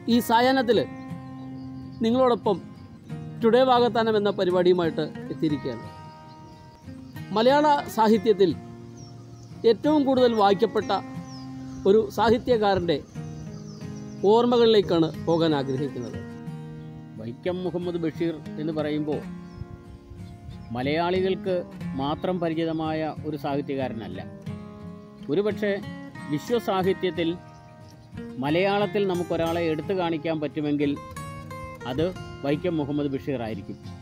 ഈ സായാഹ്നത്തിൽ നിങ്ങളോടൊപ്പം ടുഡേ വാഗത്താനം എന്ന പരിപാടിയുമായിട്ട് എത്തിയിരിക്കുകയാണ് മലയാള സാഹിത്യത്തിൽ ഏറ്റവും കൂടുതൽ വായിക്കപ്പെട്ട ഒരു സാഹിത്യകാരൻ്റെ ഓർമ്മകളിലേക്കാണ് പോകാൻ ആഗ്രഹിക്കുന്നത് വൈക്കം മുഹമ്മദ് ബഷീർ എന്ന് പറയുമ്പോൾ മലയാളികൾക്ക് മാത്രം പരിചിതമായ ഒരു സാഹിത്യകാരനല്ല ഒരുപക്ഷെ വിശ്വസാഹിത്യത്തിൽ മലയാളത്തിൽ നമുക്കൊരാളെ എടുത്തു കാണിക്കാൻ പറ്റുമെങ്കിൽ അത് വൈക്കം മുഹമ്മദ് ബഷീർ ആയിരിക്കും